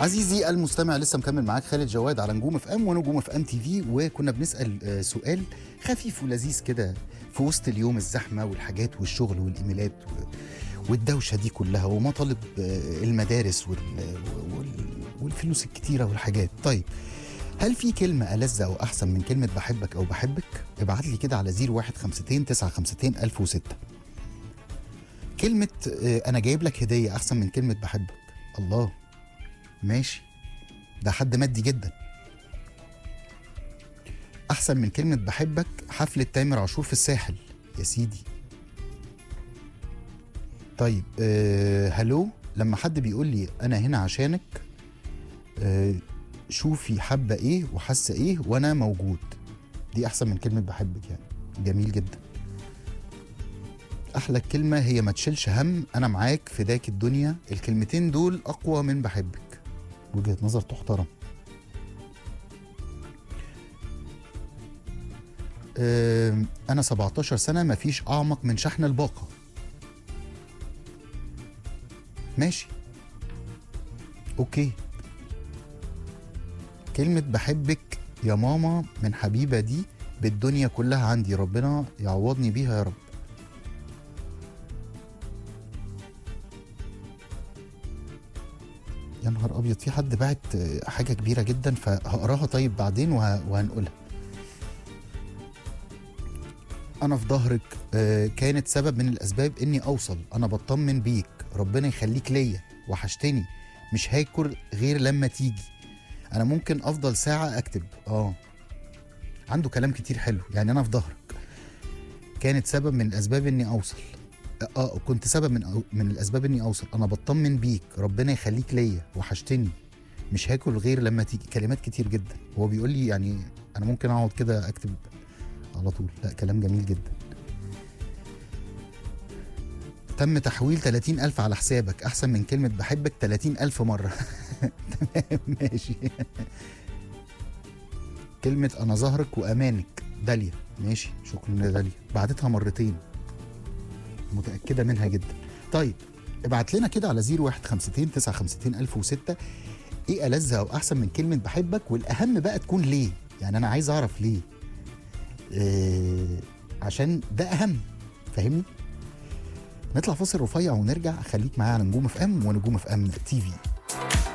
عزيزي المستمع لسه مكمل معاك خالد جواد على نجوم اف ام ونجوم اف ام تي في وكنا بنسال آه، سؤال خفيف ولذيذ كده في وسط اليوم الزحمه والحاجات والشغل والايميلات و- والدوشه دي كلها ومطالب آه، المدارس وال- وال- والفلوس الكتيره والحاجات طيب هل في كلمة ألذ أو أحسن من كلمة بحبك أو بحبك؟ ابعت لي كده على 0152 952 1006 كلمة آه، أنا جايب لك هدية أحسن من كلمة بحبك الله ماشي ده حد مادي جدا احسن من كلمه بحبك حفله تامر عاشور في الساحل يا سيدي طيب آه هلو لما حد بيقول لي انا هنا عشانك آه شوفي حابه ايه وحاسه ايه وانا موجود دي احسن من كلمه بحبك يعني جميل جدا احلى كلمه هي ما تشيلش هم انا معاك فداك الدنيا الكلمتين دول اقوى من بحبك وجهه نظر تحترم أم، انا 17 سنه مفيش اعمق من شحن الباقه ماشي اوكي كلمه بحبك يا ماما من حبيبه دي بالدنيا كلها عندي ربنا يعوضني بيها يا رب يا نهار ابيض في حد بعت آه، حاجه كبيره جدا فهقراها طيب بعدين وه... وهنقولها انا في ظهرك آه، كانت سبب من الاسباب اني اوصل انا بطمن بيك ربنا يخليك ليا وحشتني مش هاكل غير لما تيجي انا ممكن افضل ساعه اكتب اه عنده كلام كتير حلو يعني انا في ظهرك كانت سبب من الاسباب اني اوصل اه كنت سبب من أو من الاسباب اني اوصل انا بطمن بيك ربنا يخليك ليا وحشتني مش هاكل غير لما تيجي كلمات كتير جدا هو بيقول لي يعني انا ممكن اقعد كده اكتب على طول لا كلام جميل جدا تم تحويل 30 ألف على حسابك أحسن من كلمة بحبك 30 ألف مرة تمام ماشي كلمة أنا ظهرك وأمانك داليا ماشي شكرا يا داليا بعتتها مرتين متأكدة منها جدا طيب ابعت لنا كده على 0152 952 1006 ايه ألذ أو أحسن من كلمة بحبك والأهم بقى تكون ليه يعني أنا عايز أعرف ليه آه، عشان ده اهم فاهمني نطلع فاصل رفيع ونرجع خليك معايا على نجوم اف ام ونجوم اف ام تي في